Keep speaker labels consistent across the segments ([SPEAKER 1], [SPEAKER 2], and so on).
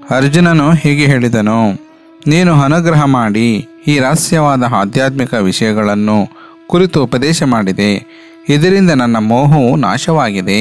[SPEAKER 1] ಅರ್ಜುನನು ಹೀಗೆ ಹೇಳಿದನು ನೀನು ಅನುಗ್ರಹ ಮಾಡಿ ಈ ರಹಸ್ಯವಾದ ಆಧ್ಯಾತ್ಮಿಕ ವಿಷಯಗಳನ್ನು ಕುರಿತು ಉಪದೇಶ ಮಾಡಿದೆ ಇದರಿಂದ ನನ್ನ ಮೋಹವು ನಾಶವಾಗಿದೆ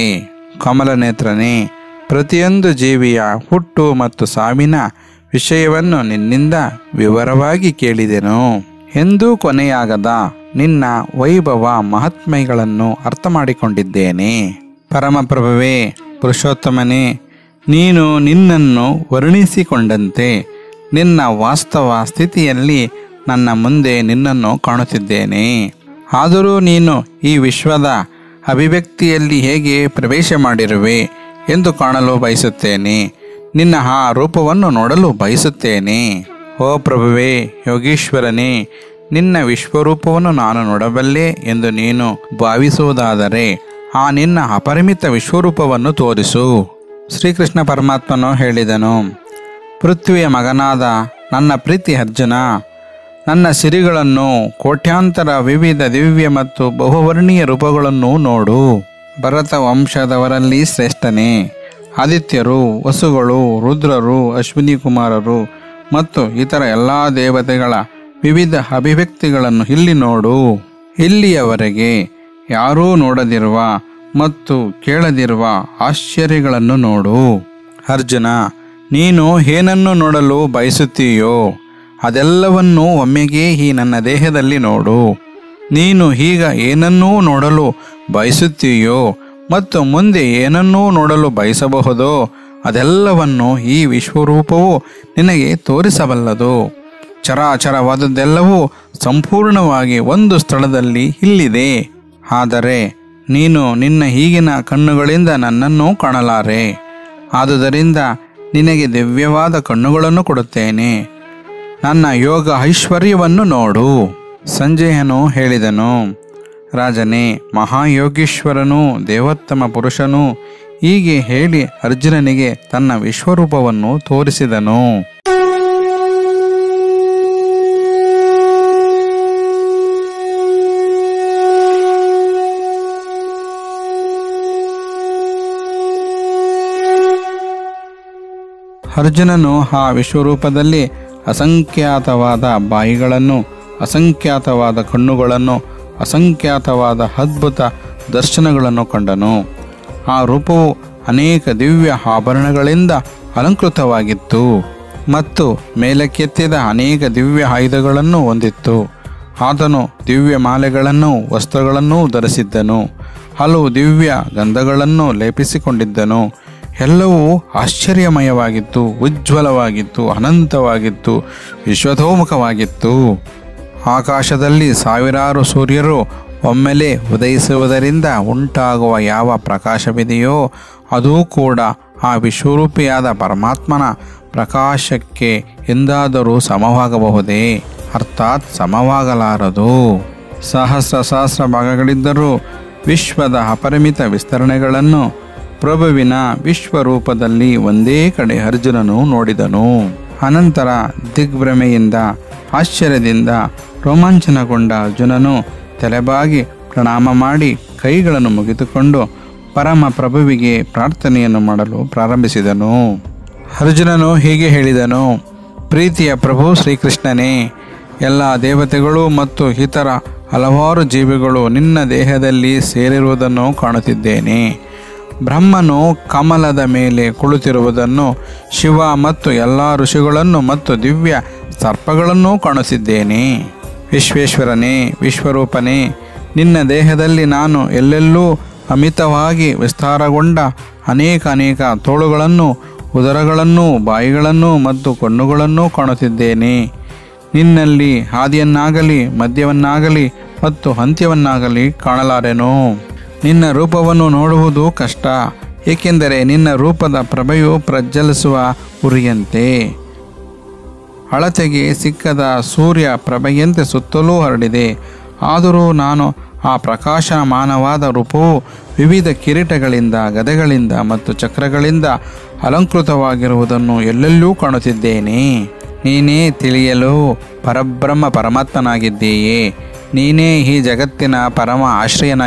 [SPEAKER 1] ಕಮಲನೇತ್ರನೇ ಪ್ರತಿಯೊಂದು ಜೀವಿಯ ಹುಟ್ಟು ಮತ್ತು ಸಾವಿನ ವಿಷಯವನ್ನು ನಿನ್ನಿಂದ ವಿವರವಾಗಿ ಕೇಳಿದೆನು ಎಂದೂ ಕೊನೆಯಾಗದ ನಿನ್ನ ವೈಭವ ಮಹಾತ್ಮೆಗಳನ್ನು ಅರ್ಥ ಮಾಡಿಕೊಂಡಿದ್ದೇನೆ ಪರಮಪ್ರಭುವೇ ಪುರುಷೋತ್ತಮನೇ ನೀನು ನಿನ್ನನ್ನು ವರ್ಣಿಸಿಕೊಂಡಂತೆ ನಿನ್ನ ವಾಸ್ತವ ಸ್ಥಿತಿಯಲ್ಲಿ ನನ್ನ ಮುಂದೆ ನಿನ್ನನ್ನು ಕಾಣುತ್ತಿದ್ದೇನೆ ಆದರೂ ನೀನು ಈ ವಿಶ್ವದ ಅಭಿವ್ಯಕ್ತಿಯಲ್ಲಿ ಹೇಗೆ ಪ್ರವೇಶ ಮಾಡಿರುವೆ ಎಂದು ಕಾಣಲು ಬಯಸುತ್ತೇನೆ ನಿನ್ನ ಆ ರೂಪವನ್ನು ನೋಡಲು ಬಯಸುತ್ತೇನೆ ಓ ಪ್ರಭುವೇ ಯೋಗೀಶ್ವರನೇ ನಿನ್ನ ವಿಶ್ವರೂಪವನ್ನು ನಾನು ನೋಡಬಲ್ಲೆ ಎಂದು ನೀನು ಭಾವಿಸುವುದಾದರೆ ಆ ನಿನ್ನ ಅಪರಿಮಿತ ವಿಶ್ವರೂಪವನ್ನು ತೋರಿಸು ಶ್ರೀಕೃಷ್ಣ ಪರಮಾತ್ಮನು ಹೇಳಿದನು ಪೃಥ್ವಿಯ ಮಗನಾದ ನನ್ನ ಪ್ರೀತಿ ಅರ್ಜುನ ನನ್ನ ಸಿರಿಗಳನ್ನು ಕೋಟ್ಯಾಂತರ ವಿವಿಧ ದಿವ್ಯ ಮತ್ತು ಬಹುವರ್ಣೀಯ ರೂಪಗಳನ್ನು ನೋಡು ಭರತ ವಂಶದವರಲ್ಲಿ ಶ್ರೇಷ್ಠನೇ ಆದಿತ್ಯರು ವಸುಗಳು ರುದ್ರರು ಅಶ್ವಿನಿ ಕುಮಾರರು ಮತ್ತು ಇತರ ಎಲ್ಲ ದೇವತೆಗಳ ವಿವಿಧ ಅಭಿವ್ಯಕ್ತಿಗಳನ್ನು ಇಲ್ಲಿ ನೋಡು ಇಲ್ಲಿಯವರೆಗೆ ಯಾರೂ ನೋಡದಿರುವ ಮತ್ತು ಕೇಳದಿರುವ ಆಶ್ಚರ್ಯಗಳನ್ನು ನೋಡು ಅರ್ಜುನ ನೀನು ಏನನ್ನು ನೋಡಲು ಬಯಸುತ್ತೀಯೋ ಅದೆಲ್ಲವನ್ನೂ ಒಮ್ಮೆಗೇ ಈ ನನ್ನ ದೇಹದಲ್ಲಿ ನೋಡು ನೀನು ಈಗ ಏನನ್ನೂ ನೋಡಲು ಬಯಸುತ್ತೀಯೋ ಮತ್ತು ಮುಂದೆ ಏನನ್ನೂ ನೋಡಲು ಬಯಸಬಹುದೋ ಅದೆಲ್ಲವನ್ನು ಈ ವಿಶ್ವರೂಪವು ನಿನಗೆ ತೋರಿಸಬಲ್ಲದು ಚರಾಚರವಾದದ್ದೆಲ್ಲವೂ ಸಂಪೂರ್ಣವಾಗಿ ಒಂದು ಸ್ಥಳದಲ್ಲಿ ಇಲ್ಲಿದೆ ಆದರೆ ನೀನು ನಿನ್ನ ಈಗಿನ ಕಣ್ಣುಗಳಿಂದ ನನ್ನನ್ನು ಕಾಣಲಾರೆ ಆದುದರಿಂದ ನಿನಗೆ ದಿವ್ಯವಾದ ಕಣ್ಣುಗಳನ್ನು ಕೊಡುತ್ತೇನೆ ನನ್ನ ಯೋಗ ಐಶ್ವರ್ಯವನ್ನು ನೋಡು ಸಂಜಯನು ಹೇಳಿದನು ರಾಜನೇ ಮಹಾಯೋಗೀಶ್ವರನು ದೇವೋತ್ತಮ ಪುರುಷನು ಹೀಗೆ ಹೇಳಿ ಅರ್ಜುನನಿಗೆ ತನ್ನ ವಿಶ್ವರೂಪವನ್ನು ತೋರಿಸಿದನು ಅರ್ಜುನನು ಆ ವಿಶ್ವರೂಪದಲ್ಲಿ ಅಸಂಖ್ಯಾತವಾದ ಬಾಯಿಗಳನ್ನು ಅಸಂಖ್ಯಾತವಾದ ಕಣ್ಣುಗಳನ್ನು ಅಸಂಖ್ಯಾತವಾದ ಅದ್ಭುತ ದರ್ಶನಗಳನ್ನು ಕಂಡನು ಆ ರೂಪವು ಅನೇಕ ದಿವ್ಯ ಆಭರಣಗಳಿಂದ ಅಲಂಕೃತವಾಗಿತ್ತು ಮತ್ತು ಮೇಲಕ್ಕೆತ್ತಿದ ಅನೇಕ ದಿವ್ಯ ಆಯುಧಗಳನ್ನು ಹೊಂದಿತ್ತು ಆತನು ದಿವ್ಯ ಮಾಲೆಗಳನ್ನು ವಸ್ತ್ರಗಳನ್ನೂ ಧರಿಸಿದ್ದನು ಹಲವು ದಿವ್ಯ ಗಂಧಗಳನ್ನು ಲೇಪಿಸಿಕೊಂಡಿದ್ದನು ಎಲ್ಲವೂ ಆಶ್ಚರ್ಯಮಯವಾಗಿತ್ತು ಉಜ್ವಲವಾಗಿತ್ತು ಅನಂತವಾಗಿತ್ತು ವಿಶ್ವತೋಮುಖವಾಗಿತ್ತು ಆಕಾಶದಲ್ಲಿ ಸಾವಿರಾರು ಸೂರ್ಯರು ಒಮ್ಮೆಲೆ ಉದಯಿಸುವುದರಿಂದ ಉಂಟಾಗುವ ಯಾವ ಪ್ರಕಾಶವಿದೆಯೋ ಅದೂ ಕೂಡ ಆ ವಿಶ್ವರೂಪಿಯಾದ ಪರಮಾತ್ಮನ ಪ್ರಕಾಶಕ್ಕೆ ಎಂದಾದರೂ ಸಮವಾಗಬಹುದೇ ಅರ್ಥಾತ್ ಸಮವಾಗಲಾರದು ಸಹಸ್ರ ಸಹಸ್ರ ಭಾಗಗಳಿದ್ದರೂ ವಿಶ್ವದ ಅಪರಿಮಿತ ವಿಸ್ತರಣೆಗಳನ್ನು ಪ್ರಭುವಿನ ವಿಶ್ವರೂಪದಲ್ಲಿ ಒಂದೇ ಕಡೆ ಅರ್ಜುನನು ನೋಡಿದನು ಅನಂತರ ದಿಗ್ಭ್ರಮೆಯಿಂದ ಆಶ್ಚರ್ಯದಿಂದ ರೋಮಾಂಚನಗೊಂಡ ಅರ್ಜುನನು ತಲೆಬಾಗಿ ಪ್ರಣಾಮ ಮಾಡಿ ಕೈಗಳನ್ನು ಮುಗಿದುಕೊಂಡು ಪರಮ ಪ್ರಭುವಿಗೆ ಪ್ರಾರ್ಥನೆಯನ್ನು ಮಾಡಲು ಪ್ರಾರಂಭಿಸಿದನು ಅರ್ಜುನನು ಹೀಗೆ ಹೇಳಿದನು ಪ್ರೀತಿಯ ಪ್ರಭು ಶ್ರೀಕೃಷ್ಣನೇ ಎಲ್ಲ ದೇವತೆಗಳು ಮತ್ತು ಇತರ ಹಲವಾರು ಜೀವಿಗಳು ನಿನ್ನ ದೇಹದಲ್ಲಿ ಸೇರಿರುವುದನ್ನು ಕಾಣುತ್ತಿದ್ದೇನೆ ಬ್ರಹ್ಮನು ಕಮಲದ ಮೇಲೆ ಕುಳಿತಿರುವುದನ್ನು ಶಿವ ಮತ್ತು ಎಲ್ಲ ಋಷಿಗಳನ್ನು ಮತ್ತು ದಿವ್ಯ ಸರ್ಪಗಳನ್ನೂ ಕಾಣಿಸಿದ್ದೇನೆ ವಿಶ್ವೇಶ್ವರನೇ ವಿಶ್ವರೂಪನೇ ನಿನ್ನ ದೇಹದಲ್ಲಿ ನಾನು ಎಲ್ಲೆಲ್ಲೂ ಅಮಿತವಾಗಿ ವಿಸ್ತಾರಗೊಂಡ ಅನೇಕ ಅನೇಕ ತೋಳುಗಳನ್ನು ಉದರಗಳನ್ನು ಬಾಯಿಗಳನ್ನು ಮತ್ತು ಕಣ್ಣುಗಳನ್ನೂ ಕಾಣುತ್ತಿದ್ದೇನೆ ನಿನ್ನಲ್ಲಿ ಹಾದಿಯನ್ನಾಗಲಿ ಮಧ್ಯವನ್ನಾಗಲಿ ಮತ್ತು ಅಂತ್ಯವನ್ನಾಗಲಿ ಕಾಣಲಾರೆನು ನಿನ್ನ ರೂಪವನ್ನು ನೋಡುವುದು ಕಷ್ಟ ಏಕೆಂದರೆ ನಿನ್ನ ರೂಪದ ಪ್ರಭೆಯು ಪ್ರಜ್ವಲಿಸುವ ಉರಿಯಂತೆ ಅಳತೆಗೆ ಸಿಕ್ಕದ ಸೂರ್ಯ ಪ್ರಭೆಯಂತೆ ಸುತ್ತಲೂ ಹರಡಿದೆ ಆದರೂ ನಾನು ಆ ಪ್ರಕಾಶಮಾನವಾದ ರೂಪವು ವಿವಿಧ ಕಿರೀಟಗಳಿಂದ ಗದೆಗಳಿಂದ ಮತ್ತು ಚಕ್ರಗಳಿಂದ ಅಲಂಕೃತವಾಗಿರುವುದನ್ನು ಎಲ್ಲೆಲ್ಲೂ ಕಾಣುತ್ತಿದ್ದೇನೆ ನೀನೇ ತಿಳಿಯಲು ಪರಬ್ರಹ್ಮ ಪರಮಾತ್ಮನಾಗಿದ್ದೀಯೇ ನೀನೇ ಈ ಜಗತ್ತಿನ ಪರಮ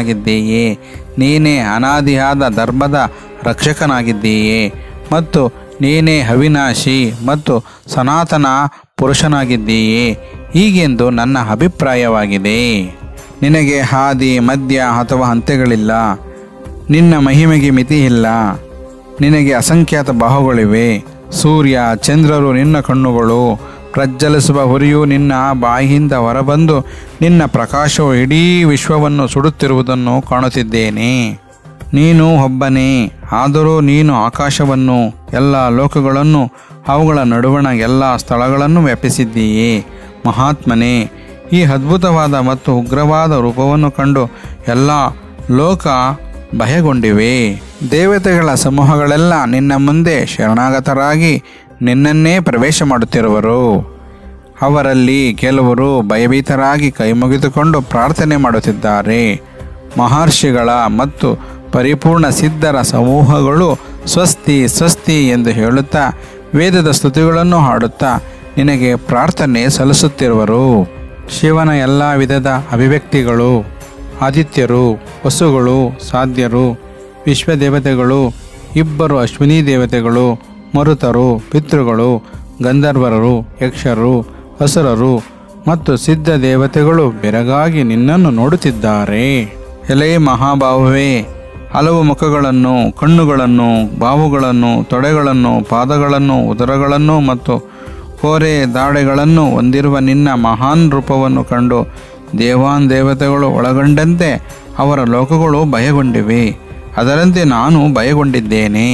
[SPEAKER 1] ಆಶ್ರಯನಾಗಿದ್ದೀಯೇ ನೀನೇ ಅನಾದಿಯಾದ ಧರ್ಮದ ರಕ್ಷಕನಾಗಿದ್ದೀಯೇ ಮತ್ತು ನೀನೇ ಅವಿನಾಶಿ ಮತ್ತು ಸನಾತನ ಪುರುಷನಾಗಿದ್ದೀಯೇ ಹೀಗೆಂದು ನನ್ನ ಅಭಿಪ್ರಾಯವಾಗಿದೆ ನಿನಗೆ ಹಾದಿ ಮಧ್ಯ ಅಥವಾ ಅಂತ್ಯಗಳಿಲ್ಲ ನಿನ್ನ ಮಹಿಮೆಗೆ ಮಿತಿ ಇಲ್ಲ ನಿನಗೆ ಅಸಂಖ್ಯಾತ ಬಾಹುಗಳಿವೆ ಸೂರ್ಯ ಚಂದ್ರರು ನಿನ್ನ ಕಣ್ಣುಗಳು ಪ್ರಜ್ವಲಿಸುವ ಹುರಿಯು ನಿನ್ನ ಬಾಯಿಯಿಂದ ಹೊರಬಂದು ನಿನ್ನ ಪ್ರಕಾಶವು ಇಡೀ ವಿಶ್ವವನ್ನು ಸುಡುತ್ತಿರುವುದನ್ನು ಕಾಣುತ್ತಿದ್ದೇನೆ ನೀನು ಒಬ್ಬನೇ ಆದರೂ ನೀನು ಆಕಾಶವನ್ನು ಎಲ್ಲ ಲೋಕಗಳನ್ನು ಅವುಗಳ ನಡುವಣ ಎಲ್ಲ ಸ್ಥಳಗಳನ್ನು ವ್ಯಾಪಿಸಿದ್ದೀಯೇ ಮಹಾತ್ಮನೇ ಈ ಅದ್ಭುತವಾದ ಮತ್ತು ಉಗ್ರವಾದ ರೂಪವನ್ನು ಕಂಡು ಎಲ್ಲ ಲೋಕ ಭಯಗೊಂಡಿವೆ ದೇವತೆಗಳ ಸಮೂಹಗಳೆಲ್ಲ ನಿನ್ನ ಮುಂದೆ ಶರಣಾಗತರಾಗಿ ನಿನ್ನನ್ನೇ ಪ್ರವೇಶ ಮಾಡುತ್ತಿರುವರು ಅವರಲ್ಲಿ ಕೆಲವರು ಭಯಭೀತರಾಗಿ ಕೈಮುಗಿದುಕೊಂಡು ಪ್ರಾರ್ಥನೆ ಮಾಡುತ್ತಿದ್ದಾರೆ ಮಹರ್ಷಿಗಳ ಮತ್ತು ಪರಿಪೂರ್ಣ ಸಿದ್ಧರ ಸಮೂಹಗಳು ಸ್ವಸ್ತಿ ಸ್ವಸ್ತಿ ಎಂದು ಹೇಳುತ್ತಾ ವೇದದ ಸ್ತುತಿಗಳನ್ನು ಹಾಡುತ್ತಾ ನಿನಗೆ ಪ್ರಾರ್ಥನೆ ಸಲ್ಲಿಸುತ್ತಿರುವರು ಶಿವನ ಎಲ್ಲ ವಿಧದ ಅಭಿವ್ಯಕ್ತಿಗಳು ಆದಿತ್ಯರು ವಸುಗಳು ಸಾಧ್ಯರು ವಿಶ್ವದೇವತೆಗಳು ಇಬ್ಬರು ಅಶ್ವಿನಿ ದೇವತೆಗಳು ಮರುತರು ಪಿತೃಗಳು ಗಂಧರ್ವರರು ಯಕ್ಷರು ಹಸುರರು ಮತ್ತು ಸಿದ್ಧ ದೇವತೆಗಳು ಬೆರಗಾಗಿ ನಿನ್ನನ್ನು ನೋಡುತ್ತಿದ್ದಾರೆ ಎಲೆ ಮಹಾಬಾಹುವೇ ಹಲವು ಮುಖಗಳನ್ನು ಕಣ್ಣುಗಳನ್ನು ಬಾವುಗಳನ್ನು ತೊಡೆಗಳನ್ನು ಪಾದಗಳನ್ನು ಉದರಗಳನ್ನು ಮತ್ತು ಕೋರೆ ದಾಡೆಗಳನ್ನು ಹೊಂದಿರುವ ನಿನ್ನ ಮಹಾನ್ ರೂಪವನ್ನು ಕಂಡು ದೇವಾನ್ ದೇವತೆಗಳು ಒಳಗೊಂಡಂತೆ ಅವರ ಲೋಕಗಳು ಭಯಗೊಂಡಿವೆ ಅದರಂತೆ ನಾನು ಭಯಗೊಂಡಿದ್ದೇನೆ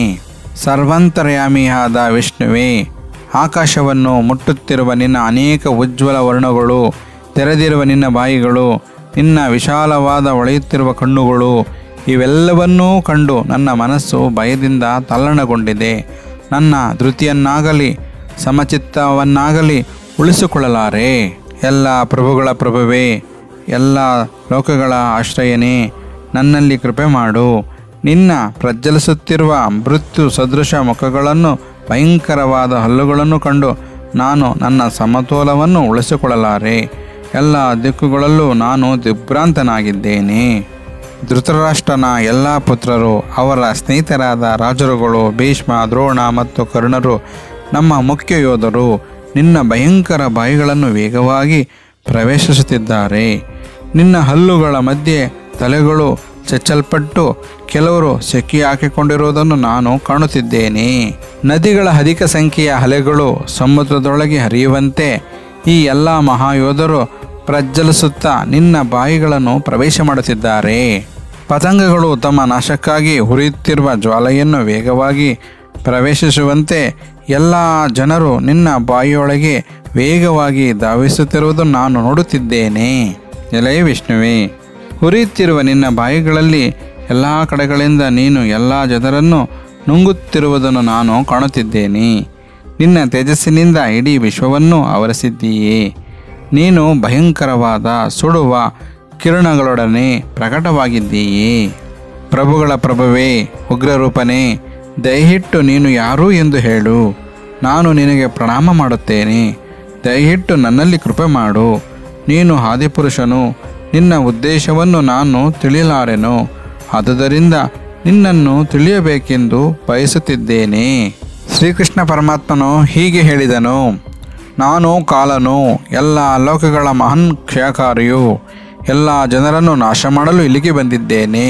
[SPEAKER 1] ಸರ್ವಾಂತರ್ಯಾಮಿಯಾದ ವಿಷ್ಣುವೇ ಆಕಾಶವನ್ನು ಮುಟ್ಟುತ್ತಿರುವ ನಿನ್ನ ಅನೇಕ ಉಜ್ವಲ ವರ್ಣಗಳು ತೆರೆದಿರುವ ನಿನ್ನ ಬಾಯಿಗಳು ನಿನ್ನ ವಿಶಾಲವಾದ ಹೊಳೆಯುತ್ತಿರುವ ಕಣ್ಣುಗಳು ಇವೆಲ್ಲವನ್ನೂ ಕಂಡು ನನ್ನ ಮನಸ್ಸು ಭಯದಿಂದ ತಲ್ಲಣಗೊಂಡಿದೆ ನನ್ನ ಧೃತಿಯನ್ನಾಗಲಿ ಸಮಚಿತ್ತವನ್ನಾಗಲಿ ಉಳಿಸಿಕೊಳ್ಳಲಾರೆ ಎಲ್ಲ ಪ್ರಭುಗಳ ಪ್ರಭುವೇ ಎಲ್ಲ ಲೋಕಗಳ ಆಶ್ರಯನೇ ನನ್ನಲ್ಲಿ ಕೃಪೆ ಮಾಡು ನಿನ್ನ ಪ್ರಜ್ವಲಿಸುತ್ತಿರುವ ಮೃತ್ಯು ಸದೃಶ ಮುಖಗಳನ್ನು ಭಯಂಕರವಾದ ಹಲ್ಲುಗಳನ್ನು ಕಂಡು ನಾನು ನನ್ನ ಸಮತೋಲವನ್ನು ಉಳಿಸಿಕೊಳ್ಳಲಾರೆ ಎಲ್ಲ ದಿಕ್ಕುಗಳಲ್ಲೂ ನಾನು ದಿಗ್ಭ್ರಾಂತನಾಗಿದ್ದೇನೆ ಧೃತರಾಷ್ಟ್ರನ ಎಲ್ಲ ಪುತ್ರರು ಅವರ ಸ್ನೇಹಿತರಾದ ರಾಜರುಗಳು ಭೀಷ್ಮ ದ್ರೋಣ ಮತ್ತು ಕರ್ಣರು ನಮ್ಮ ಮುಖ್ಯ ಯೋಧರು ನಿನ್ನ ಭಯಂಕರ ಬಾಯಿಗಳನ್ನು ವೇಗವಾಗಿ ಪ್ರವೇಶಿಸುತ್ತಿದ್ದಾರೆ ನಿನ್ನ ಹಲ್ಲುಗಳ ಮಧ್ಯೆ ತಲೆಗಳು ಚಚ್ಚಲ್ಪಟ್ಟು ಕೆಲವರು ಸೆಕ್ಕಿ ಹಾಕಿಕೊಂಡಿರುವುದನ್ನು ನಾನು ಕಾಣುತ್ತಿದ್ದೇನೆ ನದಿಗಳ ಅಧಿಕ ಸಂಖ್ಯೆಯ ಅಲೆಗಳು ಸಮುದ್ರದೊಳಗೆ ಹರಿಯುವಂತೆ ಈ ಎಲ್ಲ ಮಹಾಯೋಧರು ಪ್ರಜ್ವಲಿಸುತ್ತಾ ನಿನ್ನ ಬಾಯಿಗಳನ್ನು ಪ್ರವೇಶ ಮಾಡುತ್ತಿದ್ದಾರೆ ಪತಂಗಗಳು ತಮ್ಮ ನಾಶಕ್ಕಾಗಿ ಹುರಿಯುತ್ತಿರುವ ಜ್ವಾಲೆಯನ್ನು ವೇಗವಾಗಿ ಪ್ರವೇಶಿಸುವಂತೆ ಎಲ್ಲ ಜನರು ನಿನ್ನ ಬಾಯಿಯೊಳಗೆ ವೇಗವಾಗಿ ಧಾವಿಸುತ್ತಿರುವುದನ್ನು ನಾನು ನೋಡುತ್ತಿದ್ದೇನೆ ಎಲೈ ವಿಷ್ಣುವೇ ಹುರಿಯುತ್ತಿರುವ ನಿನ್ನ ಬಾಯಿಗಳಲ್ಲಿ ಎಲ್ಲ ಕಡೆಗಳಿಂದ ನೀನು ಎಲ್ಲ ಜನರನ್ನು ನುಂಗುತ್ತಿರುವುದನ್ನು ನಾನು ಕಾಣುತ್ತಿದ್ದೇನೆ ನಿನ್ನ ತೇಜಸ್ಸಿನಿಂದ ಇಡೀ ವಿಶ್ವವನ್ನು ಆವರಿಸಿದ್ದೀಯೇ ನೀನು ಭಯಂಕರವಾದ ಸುಡುವ ಕಿರಣಗಳೊಡನೆ ಪ್ರಕಟವಾಗಿದ್ದೀಯೇ ಪ್ರಭುಗಳ ಪ್ರಭುವೇ ಉಗ್ರರೂಪನೇ ದಯವಿಟ್ಟು ನೀನು ಯಾರು ಎಂದು ಹೇಳು ನಾನು ನಿನಗೆ ಪ್ರಣಾಮ ಮಾಡುತ್ತೇನೆ ದಯವಿಟ್ಟು ನನ್ನಲ್ಲಿ ಕೃಪೆ ಮಾಡು ನೀನು ಆದಿಪುರುಷನು ನಿನ್ನ ಉದ್ದೇಶವನ್ನು ನಾನು ತಿಳಿಯಲಾರೆನು ಆದುದರಿಂದ ನಿನ್ನನ್ನು ತಿಳಿಯಬೇಕೆಂದು ಬಯಸುತ್ತಿದ್ದೇನೆ ಶ್ರೀಕೃಷ್ಣ ಪರಮಾತ್ಮನು ಹೀಗೆ ಹೇಳಿದನು ನಾನು ಕಾಲನು ಎಲ್ಲ ಲೋಕಗಳ ಮಹಾನ್ ಕ್ಷಯಕಾರಿಯು ಎಲ್ಲ ಜನರನ್ನು ನಾಶ ಮಾಡಲು ಇಲ್ಲಿಗೆ ಬಂದಿದ್ದೇನೆ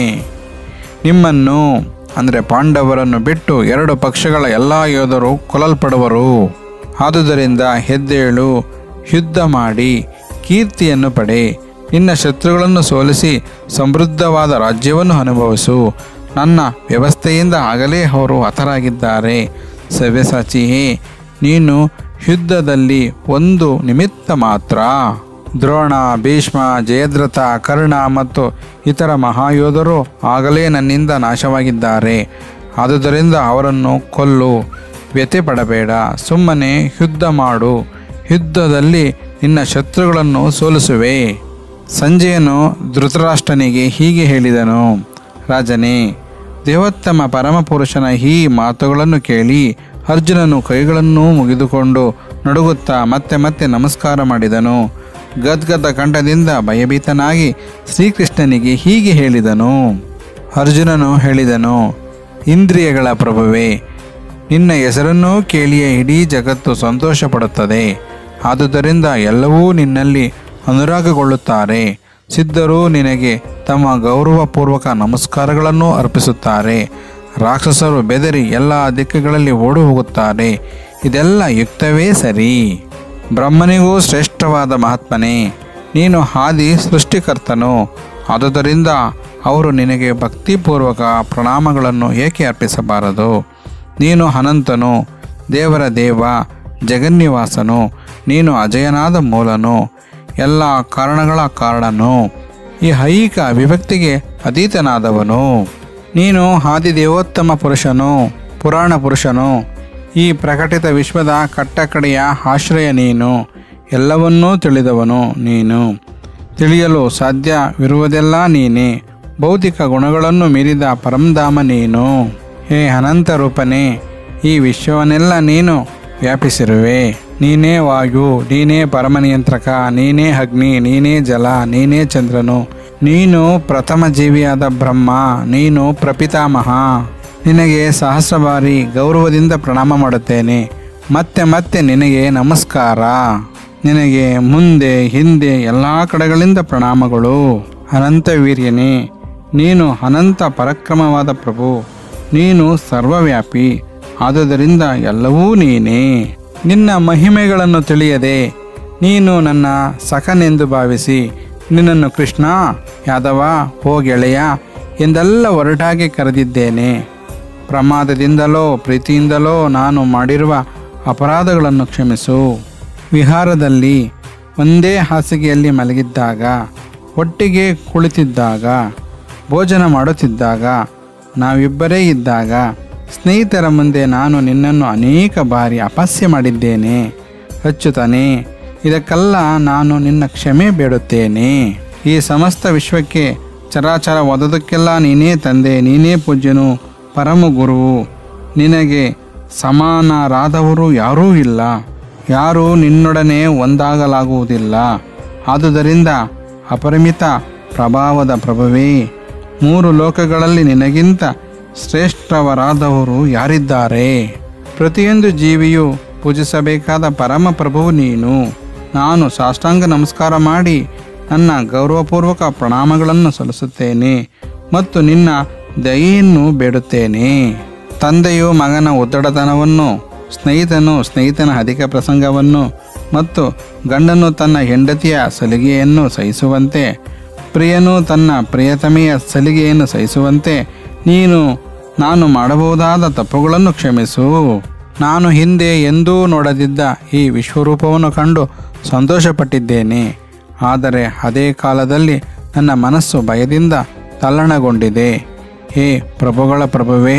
[SPEAKER 1] ನಿಮ್ಮನ್ನು ಅಂದರೆ ಪಾಂಡವರನ್ನು ಬಿಟ್ಟು ಎರಡು ಪಕ್ಷಗಳ ಎಲ್ಲ ಯೋಧರು ಕೊಲ್ಲಲ್ಪಡುವರು ಆದುದರಿಂದ ಹೆದ್ದೇಳು ಯುದ್ಧ ಮಾಡಿ ಕೀರ್ತಿಯನ್ನು ಪಡೆ ನಿನ್ನ ಶತ್ರುಗಳನ್ನು ಸೋಲಿಸಿ ಸಮೃದ್ಧವಾದ ರಾಜ್ಯವನ್ನು ಅನುಭವಿಸು ನನ್ನ ವ್ಯವಸ್ಥೆಯಿಂದ ಆಗಲೇ ಅವರು ಹತರಾಗಿದ್ದಾರೆ ಸವ್ಯಸಾಚಿಯೇ ನೀನು ಯುದ್ಧದಲ್ಲಿ ಒಂದು ನಿಮಿತ್ತ ಮಾತ್ರ ದ್ರೋಣ ಭೀಷ್ಮ ಜಯದ್ರಥ ಕರ್ಣ ಮತ್ತು ಇತರ ಮಹಾಯೋಧರು ಆಗಲೇ ನನ್ನಿಂದ ನಾಶವಾಗಿದ್ದಾರೆ ಆದುದರಿಂದ ಅವರನ್ನು ಕೊಲ್ಲು ವ್ಯಥೆ ಪಡಬೇಡ ಸುಮ್ಮನೆ ಯುದ್ಧ ಮಾಡು ಯುದ್ಧದಲ್ಲಿ ನಿನ್ನ ಶತ್ರುಗಳನ್ನು ಸೋಲಿಸುವೆ ಸಂಜಯನು ಧೃತರಾಷ್ಟ್ರನಿಗೆ ಹೀಗೆ ಹೇಳಿದನು ರಾಜನೇ ದೇವೋತ್ತಮ ಪರಮಪುರುಷನ ಈ ಮಾತುಗಳನ್ನು ಕೇಳಿ ಅರ್ಜುನನು ಕೈಗಳನ್ನು ಮುಗಿದುಕೊಂಡು ನಡುಗುತ್ತಾ ಮತ್ತೆ ಮತ್ತೆ ನಮಸ್ಕಾರ ಮಾಡಿದನು ಗದ್ಗದ ಕಂಠದಿಂದ ಭಯಭೀತನಾಗಿ ಶ್ರೀಕೃಷ್ಣನಿಗೆ ಹೀಗೆ ಹೇಳಿದನು ಅರ್ಜುನನು ಹೇಳಿದನು ಇಂದ್ರಿಯಗಳ ಪ್ರಭುವೇ ನಿನ್ನ ಹೆಸರನ್ನೂ ಕೇಳಿಯೇ ಇಡೀ ಜಗತ್ತು ಸಂತೋಷ ಪಡುತ್ತದೆ ಆದುದರಿಂದ ಎಲ್ಲವೂ ನಿನ್ನಲ್ಲಿ ಅನುರಾಗಗೊಳ್ಳುತ್ತಾರೆ ಸಿದ್ಧರು ನಿನಗೆ ತಮ್ಮ ಗೌರವಪೂರ್ವಕ ನಮಸ್ಕಾರಗಳನ್ನು ಅರ್ಪಿಸುತ್ತಾರೆ ರಾಕ್ಷಸರು ಬೆದರಿ ಎಲ್ಲ ದಿಕ್ಕುಗಳಲ್ಲಿ ಓಡಿ ಹೋಗುತ್ತಾರೆ ಇದೆಲ್ಲ ಯುಕ್ತವೇ ಸರಿ ಬ್ರಹ್ಮನಿಗೂ ಶ್ರೇಷ್ಠವಾದ ಮಹಾತ್ಮನೇ ನೀನು ಆದಿ ಸೃಷ್ಟಿಕರ್ತನು ಆದುದರಿಂದ ಅವರು ನಿನಗೆ ಭಕ್ತಿಪೂರ್ವಕ ಪ್ರಣಾಮಗಳನ್ನು ಏಕೆ ಅರ್ಪಿಸಬಾರದು ನೀನು ಅನಂತನು ದೇವರ ದೇವ ಜಗನ್ನಿವಾಸನು ನೀನು ಅಜಯನಾದ ಮೂಲನು ಎಲ್ಲ ಕಾರಣಗಳ ಕಾರಣನು ಈ ಐಹಿಕ ವಿಭಕ್ತಿಗೆ ಅತೀತನಾದವನು ನೀನು ಆದಿದೇವೋತ್ತಮ ಪುರುಷನು ಪುರಾಣ ಪುರುಷನು ಈ ಪ್ರಕಟಿತ ವಿಶ್ವದ ಕಟ್ಟಕಡೆಯ ಆಶ್ರಯ ನೀನು ಎಲ್ಲವನ್ನೂ ತಿಳಿದವನು ನೀನು ತಿಳಿಯಲು ಸಾಧ್ಯವಿರುವುದೆಲ್ಲ ನೀನೇ ಭೌತಿಕ ಗುಣಗಳನ್ನು ಮೀರಿದ ಪರಂಧಾಮ ನೀನು ಹೇ ಅನಂತ ರೂಪನೇ ಈ ವಿಶ್ವವನ್ನೆಲ್ಲ ನೀನು ವ್ಯಾಪಿಸಿರುವೆ ನೀನೇ ವಾಯು ನೀನೇ ಪರಮನಿಯಂತ್ರಕ ನೀನೇ ಅಗ್ನಿ ನೀನೇ ಜಲ ನೀನೇ ಚಂದ್ರನು ನೀನು ಪ್ರಥಮ ಜೀವಿಯಾದ ಬ್ರಹ್ಮ ನೀನು ಪ್ರಪಿತಾಮಹ ನಿನಗೆ ಸಹಸ್ರ ಬಾರಿ ಗೌರವದಿಂದ ಪ್ರಣಾಮ ಮಾಡುತ್ತೇನೆ ಮತ್ತೆ ಮತ್ತೆ ನಿನಗೆ ನಮಸ್ಕಾರ ನಿನಗೆ ಮುಂದೆ ಹಿಂದೆ ಎಲ್ಲ ಕಡೆಗಳಿಂದ ಪ್ರಣಾಮಗಳು ಅನಂತ ವೀರ್ಯನೇ ನೀನು ಅನಂತ ಪರಾಕ್ರಮವಾದ ಪ್ರಭು ನೀನು ಸರ್ವವ್ಯಾಪಿ ಆದುದರಿಂದ ಎಲ್ಲವೂ ನೀನೇ ನಿನ್ನ ಮಹಿಮೆಗಳನ್ನು ತಿಳಿಯದೆ ನೀನು ನನ್ನ ಸಖನೆಂದು ಭಾವಿಸಿ ನಿನ್ನನ್ನು ಕೃಷ್ಣ ಯಾದವ ಹೋ ಗೆಳೆಯ ಎಂದೆಲ್ಲ ಒರಟಾಗಿ ಕರೆದಿದ್ದೇನೆ ಪ್ರಮಾದದಿಂದಲೋ ಪ್ರೀತಿಯಿಂದಲೋ ನಾನು ಮಾಡಿರುವ ಅಪರಾಧಗಳನ್ನು ಕ್ಷಮಿಸು ವಿಹಾರದಲ್ಲಿ ಒಂದೇ ಹಾಸಿಗೆಯಲ್ಲಿ ಮಲಗಿದ್ದಾಗ ಒಟ್ಟಿಗೆ ಕುಳಿತಿದ್ದಾಗ ಭೋಜನ ಮಾಡುತ್ತಿದ್ದಾಗ ನಾವಿಬ್ಬರೇ ಇದ್ದಾಗ ಸ್ನೇಹಿತರ ಮುಂದೆ ನಾನು ನಿನ್ನನ್ನು ಅನೇಕ ಬಾರಿ ಅಪಸ್ಯ ಮಾಡಿದ್ದೇನೆ ಅಚ್ಚುತನೇ ಇದಕ್ಕೆಲ್ಲ ನಾನು ನಿನ್ನ ಕ್ಷಮೆ ಬೇಡುತ್ತೇನೆ ಈ ಸಮಸ್ತ ವಿಶ್ವಕ್ಕೆ ಚರಾಚರ ಒದದಕ್ಕೆಲ್ಲ ನೀನೇ ತಂದೆ ನೀನೇ ಪೂಜ್ಯನು ಪರಮ ಗುರುವು ನಿನಗೆ ಸಮಾನರಾದವರು ಯಾರೂ ಇಲ್ಲ ಯಾರೂ ನಿನ್ನೊಡನೆ ಒಂದಾಗಲಾಗುವುದಿಲ್ಲ ಆದುದರಿಂದ ಅಪರಿಮಿತ ಪ್ರಭಾವದ ಪ್ರಭುವೇ ಮೂರು ಲೋಕಗಳಲ್ಲಿ ನಿನಗಿಂತ ಶ್ರೇಷ್ಠವರಾದವರು ಯಾರಿದ್ದಾರೆ ಪ್ರತಿಯೊಂದು ಜೀವಿಯು ಪೂಜಿಸಬೇಕಾದ ಪರಮ ಪ್ರಭುವು ನೀನು ನಾನು ಸಾಷ್ಟಾಂಗ ನಮಸ್ಕಾರ ಮಾಡಿ ನನ್ನ ಗೌರವಪೂರ್ವಕ ಪ್ರಣಾಮಗಳನ್ನು ಸಲ್ಲಿಸುತ್ತೇನೆ ಮತ್ತು ನಿನ್ನ ದಯೆಯನ್ನು ಬೇಡುತ್ತೇನೆ ತಂದೆಯು ಮಗನ ಒತ್ತಡತನವನ್ನು ಸ್ನೇಹಿತನು ಸ್ನೇಹಿತನ ಅಧಿಕ ಪ್ರಸಂಗವನ್ನು ಮತ್ತು ಗಂಡನು ತನ್ನ ಹೆಂಡತಿಯ ಸಲಿಗೆಯನ್ನು ಸಹಿಸುವಂತೆ ಪ್ರಿಯನು ತನ್ನ ಪ್ರಿಯತಮೆಯ ಸಲಿಗೆಯನ್ನು ಸಹಿಸುವಂತೆ ನೀನು ನಾನು ಮಾಡಬಹುದಾದ ತಪ್ಪುಗಳನ್ನು ಕ್ಷಮಿಸು ನಾನು ಹಿಂದೆ ಎಂದೂ ನೋಡದಿದ್ದ ಈ ವಿಶ್ವರೂಪವನ್ನು ಕಂಡು ಸಂತೋಷಪಟ್ಟಿದ್ದೇನೆ ಆದರೆ ಅದೇ ಕಾಲದಲ್ಲಿ ನನ್ನ ಮನಸ್ಸು ಭಯದಿಂದ ತಲ್ಲಣಗೊಂಡಿದೆ ಹೇ ಪ್ರಭುಗಳ ಪ್ರಭುವೇ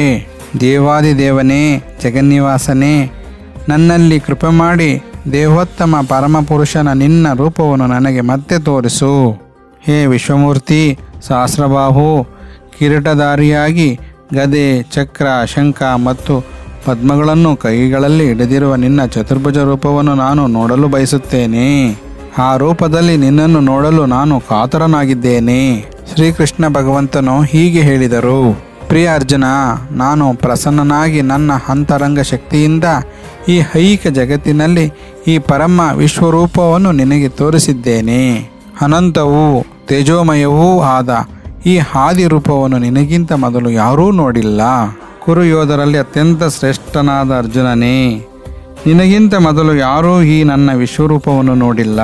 [SPEAKER 1] ದೇವಾದಿದೇವನೇ ಜಗನ್ನಿವಾಸನೇ ನನ್ನಲ್ಲಿ ಕೃಪೆ ಮಾಡಿ ದೇವೋತ್ತಮ ಪರಮಪುರುಷನ ನಿನ್ನ ರೂಪವನ್ನು ನನಗೆ ಮತ್ತೆ ತೋರಿಸು ಹೇ ವಿಶ್ವಮೂರ್ತಿ ಸಹಸ್ರಬಾಹು ಕಿರೀಟಧಾರಿಯಾಗಿ ಗದೆ ಚಕ್ರ ಶಂಖ ಮತ್ತು ಪದ್ಮಗಳನ್ನು ಕೈಗಳಲ್ಲಿ ಹಿಡಿದಿರುವ ನಿನ್ನ ಚತುರ್ಭುಜ ರೂಪವನ್ನು ನಾನು ನೋಡಲು ಬಯಸುತ್ತೇನೆ ಆ ರೂಪದಲ್ಲಿ ನಿನ್ನನ್ನು ನೋಡಲು ನಾನು ಕಾತರನಾಗಿದ್ದೇನೆ ಶ್ರೀಕೃಷ್ಣ ಭಗವಂತನು ಹೀಗೆ ಹೇಳಿದರು ಪ್ರಿಯ ಅರ್ಜುನ ನಾನು ಪ್ರಸನ್ನನಾಗಿ ನನ್ನ ಅಂತರಂಗ ಶಕ್ತಿಯಿಂದ ಈ ಐಹಿಕ ಜಗತ್ತಿನಲ್ಲಿ ಈ ಪರಮ ವಿಶ್ವರೂಪವನ್ನು ನಿನಗೆ ತೋರಿಸಿದ್ದೇನೆ ಅನಂತವೂ ತೇಜೋಮಯವೂ ಆದ ಈ ಹಾದಿ ರೂಪವನ್ನು ನಿನಗಿಂತ ಮೊದಲು ಯಾರೂ ನೋಡಿಲ್ಲ ಕುರುಯೋಧರಲ್ಲಿ ಅತ್ಯಂತ ಶ್ರೇಷ್ಠನಾದ ಅರ್ಜುನನೇ ನಿನಗಿಂತ ಮೊದಲು ಯಾರೂ ಈ ನನ್ನ ವಿಶ್ವರೂಪವನ್ನು ನೋಡಿಲ್ಲ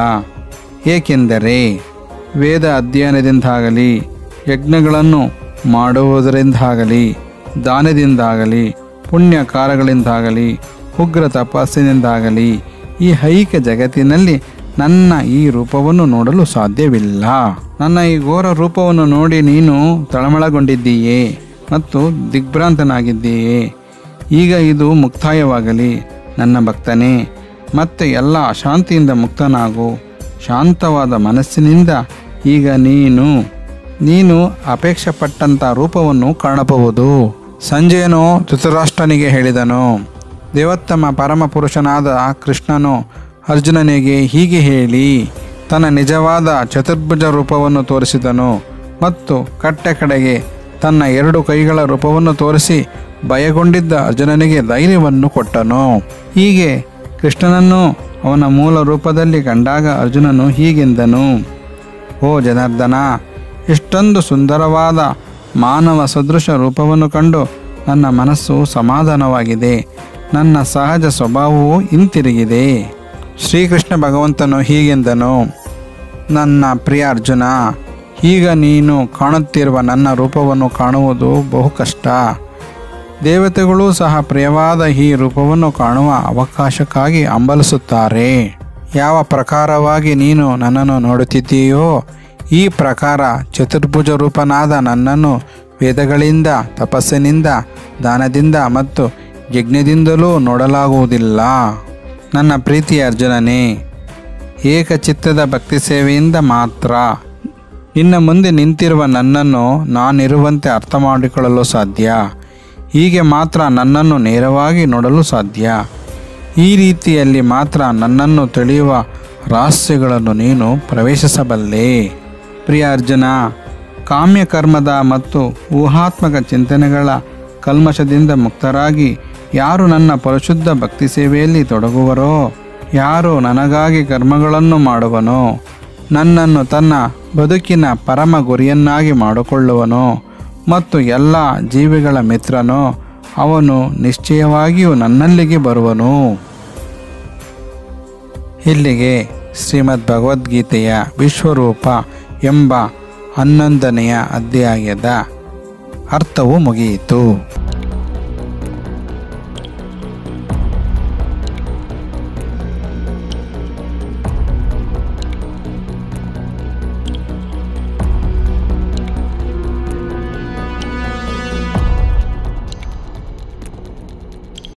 [SPEAKER 1] ಏಕೆಂದರೆ ವೇದ ಅಧ್ಯಯನದಿಂದಾಗಲಿ ಯಜ್ಞಗಳನ್ನು ಮಾಡುವುದರಿಂದಾಗಲಿ ದಾನದಿಂದಾಗಲಿ ಪುಣ್ಯ ಕಾರ್ಯಗಳಿಂದಾಗಲಿ ಉಗ್ರ ತಪಸ್ಸಿನಿಂದಾಗಲಿ ಈ ಐಹಿಕ ಜಗತ್ತಿನಲ್ಲಿ ನನ್ನ ಈ ರೂಪವನ್ನು ನೋಡಲು ಸಾಧ್ಯವಿಲ್ಲ ನನ್ನ ಈ ಘೋರ ರೂಪವನ್ನು ನೋಡಿ ನೀನು ತಳಮಳಗೊಂಡಿದ್ದೀಯೇ ಮತ್ತು ದಿಗ್ಭ್ರಾಂತನಾಗಿದ್ದೀಯೇ ಈಗ ಇದು ಮುಕ್ತಾಯವಾಗಲಿ ನನ್ನ ಭಕ್ತನೇ ಮತ್ತೆ ಎಲ್ಲ ಅಶಾಂತಿಯಿಂದ ಮುಕ್ತನಾಗು ಶಾಂತವಾದ ಮನಸ್ಸಿನಿಂದ ಈಗ ನೀನು ನೀನು ಅಪೇಕ್ಷೆ ಪಟ್ಟಂಥ ರೂಪವನ್ನು ಕಾಣಬಹುದು ಸಂಜಯನು ಧೃತರಾಷ್ಟ್ರನಿಗೆ ಹೇಳಿದನು ದೇವೋತ್ತಮ ಪರಮ ಪುರುಷನಾದ ಕೃಷ್ಣನು ಅರ್ಜುನನಿಗೆ ಹೀಗೆ ಹೇಳಿ ತನ್ನ ನಿಜವಾದ ಚತುರ್ಭುಜ ರೂಪವನ್ನು ತೋರಿಸಿದನು ಮತ್ತು ಕಟ್ಟ ಕಡೆಗೆ ತನ್ನ ಎರಡು ಕೈಗಳ ರೂಪವನ್ನು ತೋರಿಸಿ ಭಯಗೊಂಡಿದ್ದ ಅರ್ಜುನನಿಗೆ ಧೈರ್ಯವನ್ನು ಕೊಟ್ಟನು ಹೀಗೆ ಕೃಷ್ಣನನ್ನು ಅವನ ಮೂಲ ರೂಪದಲ್ಲಿ ಕಂಡಾಗ ಅರ್ಜುನನು ಹೀಗೆಂದನು ಓ ಜನಾರ್ದನ ಇಷ್ಟೊಂದು ಸುಂದರವಾದ ಮಾನವ ಸದೃಶ ರೂಪವನ್ನು ಕಂಡು ನನ್ನ ಮನಸ್ಸು ಸಮಾಧಾನವಾಗಿದೆ ನನ್ನ ಸಹಜ ಸ್ವಭಾವವು ಹಿಂತಿರುಗಿದೆ ಶ್ರೀಕೃಷ್ಣ ಭಗವಂತನು ಹೀಗೆಂದನು ನನ್ನ ಪ್ರಿಯ ಅರ್ಜುನ ಈಗ ನೀನು ಕಾಣುತ್ತಿರುವ ನನ್ನ ರೂಪವನ್ನು ಕಾಣುವುದು ಬಹು ಕಷ್ಟ ದೇವತೆಗಳೂ ಸಹ ಪ್ರಿಯವಾದ ಈ ರೂಪವನ್ನು ಕಾಣುವ ಅವಕಾಶಕ್ಕಾಗಿ ಹಂಬಲಿಸುತ್ತಾರೆ ಯಾವ ಪ್ರಕಾರವಾಗಿ ನೀನು ನನ್ನನ್ನು ನೋಡುತ್ತಿದ್ದೀಯೋ ಈ ಪ್ರಕಾರ ಚತುರ್ಭುಜ ರೂಪನಾದ ನನ್ನನ್ನು ವೇದಗಳಿಂದ ತಪಸ್ಸಿನಿಂದ ದಾನದಿಂದ ಮತ್ತು ಯಜ್ಞದಿಂದಲೂ ನೋಡಲಾಗುವುದಿಲ್ಲ ನನ್ನ ಪ್ರೀತಿಯ ಅರ್ಜುನನೇ ಏಕಚಿತ್ತದ ಭಕ್ತಿ ಸೇವೆಯಿಂದ ಮಾತ್ರ ನಿನ್ನ ಮುಂದೆ ನಿಂತಿರುವ ನನ್ನನ್ನು ನಾನಿರುವಂತೆ ಅರ್ಥ ಮಾಡಿಕೊಳ್ಳಲು ಸಾಧ್ಯ ಹೀಗೆ ಮಾತ್ರ ನನ್ನನ್ನು ನೇರವಾಗಿ ನೋಡಲು ಸಾಧ್ಯ ಈ ರೀತಿಯಲ್ಲಿ ಮಾತ್ರ ನನ್ನನ್ನು ತಿಳಿಯುವ ರಹಸ್ಯಗಳನ್ನು ನೀನು ಪ್ರವೇಶಿಸಬಲ್ಲೆ ಪ್ರಿಯ ಅರ್ಜುನ ಕಾಮ್ಯ ಕರ್ಮದ ಮತ್ತು ಊಹಾತ್ಮಕ ಚಿಂತನೆಗಳ ಕಲ್ಮಶದಿಂದ ಮುಕ್ತರಾಗಿ ಯಾರು ನನ್ನ ಪರಿಶುದ್ಧ ಭಕ್ತಿ ಸೇವೆಯಲ್ಲಿ ತೊಡಗುವರೋ ಯಾರು ನನಗಾಗಿ ಕರ್ಮಗಳನ್ನು ಮಾಡುವನೋ ನನ್ನನ್ನು ತನ್ನ ಬದುಕಿನ ಪರಮ ಗುರಿಯನ್ನಾಗಿ ಮಾಡಿಕೊಳ್ಳುವನೋ ಮತ್ತು ಎಲ್ಲ ಜೀವಿಗಳ ಮಿತ್ರನೋ ಅವನು ನಿಶ್ಚಯವಾಗಿಯೂ ನನ್ನಲ್ಲಿಗೆ ಬರುವನು ಇಲ್ಲಿಗೆ ಶ್ರೀಮದ್ ಭಗವದ್ಗೀತೆಯ ವಿಶ್ವರೂಪ ಎಂಬ ಹನ್ನೊಂದನೆಯ ಅಧ್ಯಾಯದ ಅರ್ಥವು ಮುಗಿಯಿತು